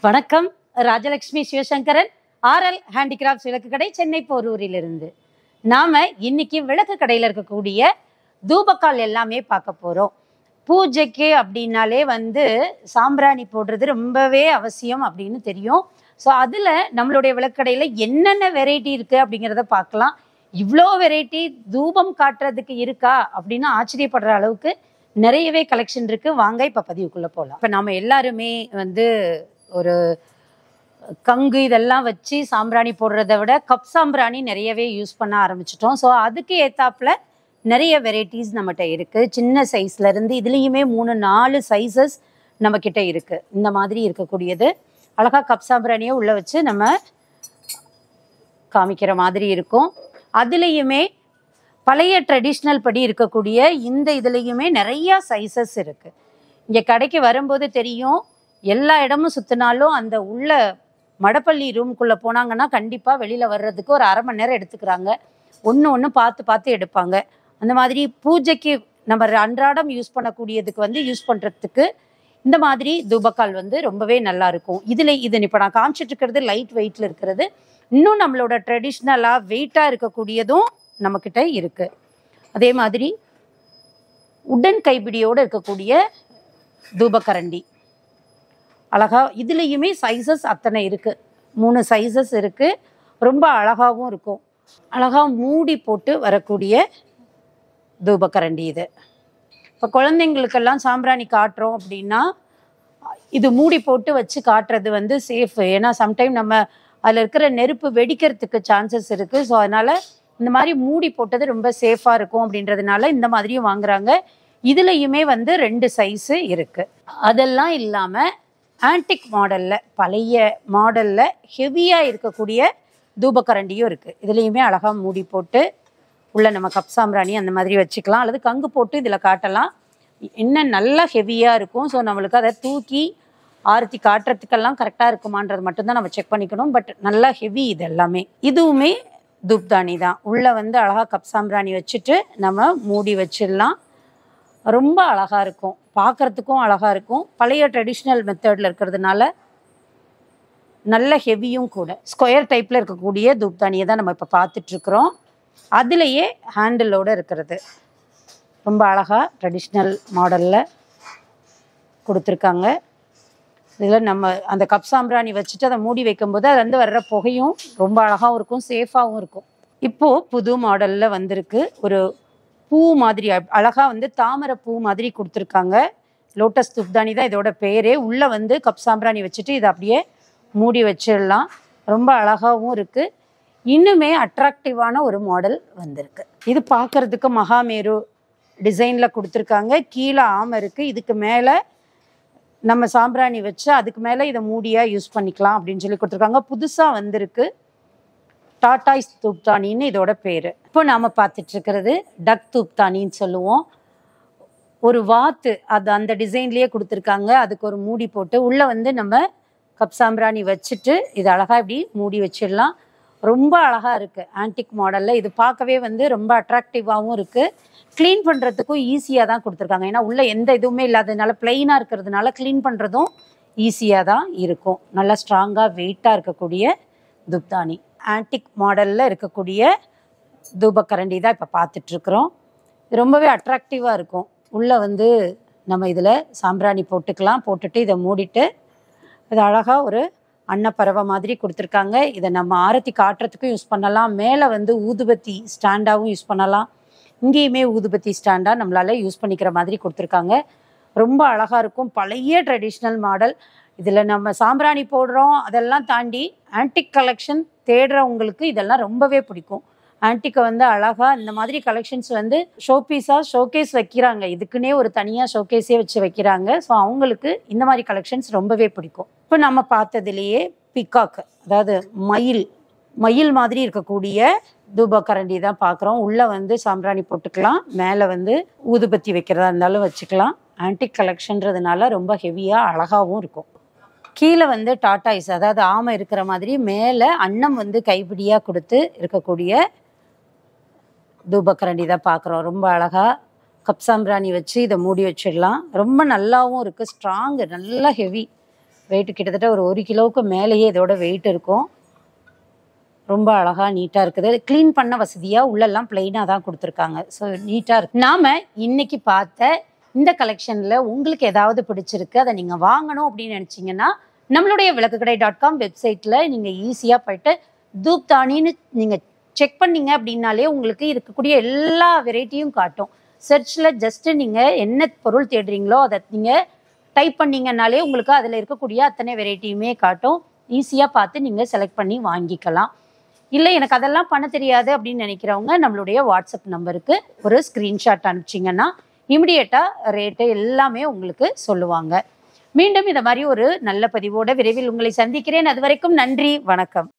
வணக்கம் Rajalakshmi Sivasankaran RL handicrafts விளக்கு கடை சென்னை போரூரிலிருந்து நாம இன்னைக்கு விளக்கு கடையில் இருக்கக்கூடிய தூபக்கால் எல்லாமே பார்க்க போறோம் பூஜைக்கு அப்படின்னாலே வந்து சாம்பிராணி போடுறது ரொம்பவே அவசியம் அப்படின்னு தெரியும் ஸோ அதில் நம்மளுடைய விளக்கடையில் என்னென்ன வெரைட்டி இருக்குது அப்படிங்கிறத பார்க்கலாம் இவ்வளோ வெரைட்டி தூபம் காட்டுறதுக்கு இருக்கா அப்படின்னு ஆச்சரியப்படுற அளவுக்கு நிறையவே கலெக்ஷன் இருக்கு வாங்க இப்போ பதிவுக்குள்ளே போகலாம் இப்போ நம்ம எல்லாருமே வந்து ஒரு கங்கு இதெல்லாம் வச்சு சாம்பிராணி போடுறத விட கப் சாம்பிராணி நிறையவே யூஸ் பண்ண ஆரம்பிச்சிட்டோம் ஸோ அதுக்கு ஏத்தாப்புல நிறைய வெரைட்டிஸ் நம்மகிட்ட இருக்கு சின்ன சைஸ்ல இருந்து இதுலேயுமே மூணு நாலு சைஸஸ் நம்ம கிட்ட இருக்கு இந்த மாதிரி இருக்கக்கூடியது அழகா கப் சாம்பிராணியை உள்ள வச்சு நம்ம காமிக்கிற மாதிரி இருக்கும் அதுலேயுமே பழைய ட்ரெடிஷ்னல் படி இருக்கக்கூடிய இந்த இதுலேயுமே நிறைய சைஸஸ் இருக்கு இங்கே கடைக்கு வரும்போது தெரியும் எல்லா இடமும் சுற்றினாலும் அந்த உள்ள மடப்பள்ளி ரூம்குள்ளே போனாங்கன்னா கண்டிப்பாக வெளியில் வர்றதுக்கு ஒரு அரை மணி நேரம் எடுத்துக்கிறாங்க ஒன்று ஒன்று பார்த்து பார்த்து எடுப்பாங்க அந்த மாதிரி பூஜைக்கு நம்ம அன்றாடம் யூஸ் பண்ணக்கூடியதுக்கு வந்து யூஸ் பண்ணுறதுக்கு இந்த மாதிரி தூபக்கால் வந்து ரொம்பவே நல்லா இருக்கும் இதில் இது இப்போ நான் காமிச்சிட்டு இருக்கிறது லைட் வெயிட்டில் இருக்கிறது இன்னும் நம்மளோட ட்ரெடிஷ்னலாக வெயிட்டாக இருக்கக்கூடியதும் நம்மக்கிட்ட இருக்குது அதே மாதிரி உடன் கைப்பிடியோடு இருக்கக்கூடிய தூபக்கரண்டி அழகா இதுலேயுமே சைஸஸ் அத்தனை இருக்குது மூணு சைஸஸ் இருக்குது ரொம்ப அழகாகவும் இருக்கும் அழகா மூடி போட்டு வரக்கூடிய தூபக்கரண்டி இது இப்போ குழந்தைங்களுக்கெல்லாம் சாம்பிராணி காட்டுறோம் அப்படின்னா இது மூடி போட்டு வச்சு காட்டுறது வந்து சேஃப் ஏன்னா சம்டைம் நம்ம அதில் இருக்கிற நெருப்பு வெடிக்கிறதுக்கு சான்சஸ் இருக்குது ஸோ அதனால் இந்த மாதிரி மூடி போட்டது ரொம்ப சேஃபாக இருக்கும் அப்படின்றதுனால இந்த மாதிரியும் வாங்குறாங்க இதுலேயுமே வந்து ரெண்டு சைஸு இருக்குது அதெல்லாம் இல்லாமல் ஆன்டிக் மாடலில் பழைய மாடலில் ஹெவியாக இருக்கக்கூடிய தூபக்கரண்டியும் இருக்குது இதுலேயுமே அழகாக மூடி போட்டு உள்ள நம்ம கப் சாம்பிராணி அந்த மாதிரி வச்சுக்கலாம் அல்லது கங்கு போட்டு இதில் காட்டலாம் இன்னும் நல்லா ஹெவியாக இருக்கும் ஸோ நம்மளுக்கு அதை தூக்கி ஆரத்தி காட்டுறதுக்கெல்லாம் கரெக்டாக இருக்குமான்றது மட்டும்தான் நம்ம செக் பண்ணிக்கணும் பட் நல்லா ஹெவி இது எல்லாமே இதுவுமே தூப்தானி தான் உள்ளே வந்து அழகாக கப் சாம்பிராணி வச்சுட்டு நம்ம மூடி வச்சிடலாம் ரொம்ப அழகாக இருக்கும் பார்க்குறதுக்கும் அழகாக இருக்கும் பழைய ட்ரெடிஷ்னல் மெத்தடில் இருக்கிறதுனால நல்ல ஹெவியும் கூட ஸ்கொயர் டைப்பில் இருக்கக்கூடிய தூப்தானியை தான் நம்ம இப்போ பார்த்துட்ருக்குறோம் அதுலேயே ஹேண்டிலோடு இருக்கிறது ரொம்ப அழகாக ட்ரெடிஷ்னல் மாடலில் கொடுத்துருக்காங்க இதில் நம்ம அந்த கப் சாம்பிராணி வச்சுட்டு அதை மூடி வைக்கும்போது அது வந்து வர்ற புகையும் ரொம்ப அழகாகவும் இருக்கும் சேஃபாகவும் இருக்கும் இப்போது புது மாடலில் வந்திருக்கு ஒரு பூ மாதிரி அழகாக வந்து தாமரை பூ மாதிரி கொடுத்துருக்காங்க லோட்டஸ் துப்தானி தான் இதோட பேரே உள்ளே வந்து கப் சாம்பிராணி வச்சுட்டு இதை அப்படியே மூடி வச்சிடலாம் ரொம்ப அழகாகவும் இருக்குது இன்னுமே அட்ராக்டிவான ஒரு மாடல் வந்திருக்கு இது பார்க்கறதுக்கு மகாமேரு டிசைனில் கொடுத்துருக்காங்க கீழே ஆமை இருக்குது இதுக்கு மேலே நம்ம சாம்பிராணி வச்சு அதுக்கு மேலே இதை மூடியாக யூஸ் பண்ணிக்கலாம் அப்படின்னு சொல்லி கொடுத்துருக்காங்க புதுசாக வந்திருக்கு டாட்டாய்ஸ் தூப்தானின்னு இதோட பேர் இப்போ நாம் பார்த்துட்டு இருக்கிறது டக் தூப்தானின்னு சொல்லுவோம் ஒரு வாத்து அது அந்த டிசைன்லேயே கொடுத்துருக்காங்க அதுக்கு ஒரு மூடி போட்டு உள்ளே வந்து நம்ம கப் சாம்பிராணி வச்சுட்டு இது அழகாக இப்படி மூடி வச்சிடலாம் ரொம்ப அழகாக இருக்குது ஆன்டிக் மாடலில் இது பார்க்கவே வந்து ரொம்ப அட்ராக்டிவாகவும் இருக்குது க்ளீன் பண்ணுறதுக்கும் ஈஸியாக தான் கொடுத்துருக்காங்க ஏன்னா உள்ளே எந்த இதுவுமே இல்லாததுனால பிளெயினாக இருக்கிறதுனால க்ளீன் பண்ணுறதும் ஈஸியாக தான் இருக்கும் நல்லா ஸ்ட்ராங்காக வெயிட்டாக இருக்கக்கூடிய துப்தானி ஆன்டிக் மாடலில் இருக்கக்கூடிய தூபக்கரண்டி தான் இப்போ பார்த்துட்ருக்குறோம் ரொம்பவே அட்ராக்டிவாக இருக்கும் உள்ளே வந்து நம்ம இதில் சாம்பிராணி போட்டுக்கலாம் போட்டுட்டு இதை மூடிட்டு இது அழகாக ஒரு அன்னப்பறவை மாதிரி கொடுத்துருக்காங்க இதை நம்ம ஆரத்தி காட்டுறதுக்கும் யூஸ் பண்ணலாம் மேலே வந்து ஊதுபத்தி ஸ்டாண்டாகவும் யூஸ் பண்ணலாம் இங்கேயுமே ஊதுபத்தி ஸ்டாண்டாக நம்மளால் யூஸ் பண்ணிக்கிற மாதிரி கொடுத்துருக்காங்க ரொம்ப அழகாக இருக்கும் பழைய ட்ரெடிஷ்னல் மாடல் இதில் நம்ம சாம்பிராணி போடுறோம் அதெல்லாம் தாண்டி ஆன்டிக் கலெக்ஷன் தேடுறவங்களுக்கு இதெல்லாம் ரொம்பவே பிடிக்கும் ஆன்டிக்கை வந்து அழகாக இந்த மாதிரி கலெக்ஷன்ஸ் வந்து ஷோ பீஸாக ஷோகேஸ் வைக்கிறாங்க இதுக்குன்னே ஒரு தனியாக ஷோகேஸே வச்சு வைக்கிறாங்க ஸோ அவங்களுக்கு இந்த மாதிரி கலெக்ஷன்ஸ் ரொம்பவே பிடிக்கும் இப்போ நம்ம பார்த்ததுலேயே பிகாக் அதாவது மயில் மயில் மாதிரி இருக்கக்கூடிய தூபக்கரண்டி தான் பார்க்குறோம் உள்ளே வந்து சாம்பிராணி போட்டுக்கலாம் மேலே வந்து ஊதுபத்தி வைக்கிறதா இருந்தாலும் வச்சுக்கலாம் ஆன்டிக் கலெக்ஷன்றதுனால ரொம்ப ஹெவியாக அழகாகவும் இருக்கும் கீழே வந்து டாட்டாய்ஸ் அதாவது ஆமை இருக்கிற மாதிரி மேலே அன்னம் வந்து கைப்பிடியாக கொடுத்து இருக்கக்கூடிய தூபக்கரண்டி தான் பார்க்குறோம் ரொம்ப அழகாக கப் சாம்பிராணி வச்சு இதை மூடி வச்சிடலாம் ரொம்ப நல்லாவும் இருக்குது ஸ்ட்ராங்கு நல்லா ஹெவி வெயிட் கிட்டத்தட்ட ஒரு ஒரு கிலோவுக்கு மேலேயே இதோட வெயிட் இருக்கும் ரொம்ப அழகா நீட்டா இருக்குது க்ளீன் பண்ண வசதியா உள்ளெல்லாம் பிளெயினாக தான் கொடுத்துருக்காங்க ஸோ நீட்டா இருக்கு நாம இன்னைக்கு பார்த்த இந்த கலெக்ஷன்ல உங்களுக்கு ஏதாவது பிடிச்சிருக்கு அதை நீங்க வாங்கணும் அப்படின்னு நினைச்சீங்கன்னா நம்மளுடைய விளக்குக்கடை டாட் காம் வெப்சைட்ல நீங்க ஈஸியா போயிட்டு தூப் தானின்னு நீங்க செக் பண்ணீங்க அப்படின்னாலே உங்களுக்கு இருக்கக்கூடிய எல்லா வெரைட்டியும் காட்டும் சர்ச்சில் ஜஸ்ட் நீங்க என்ன பொருள் தேடுறீங்களோ அதை நீங்க டைப் பண்ணீங்கன்னாலே உங்களுக்கு அதில் இருக்கக்கூடிய அத்தனை வெரைட்டியுமே காட்டும் ஈஸியாக பார்த்து நீங்கள் செலக்ட் பண்ணி வாங்கிக்கலாம் இல்லை எனக்கு அதெல்லாம் பண்ண தெரியாது அப்படின்னு நினைக்கிறவங்க நம்மளுடைய வாட்ஸ்அப் நம்பருக்கு ஒரு ஸ்க்ரீன்ஷாட் அனுப்பிச்சிங்கன்னா இமிடியேட்டாக ரேட்டு எல்லாமே உங்களுக்கு சொல்லுவாங்க மீண்டும் இந்த மாதிரி ஒரு நல்ல பதிவோட விரைவில் உங்களை சந்திக்கிறேன் அது வரைக்கும் நன்றி வணக்கம்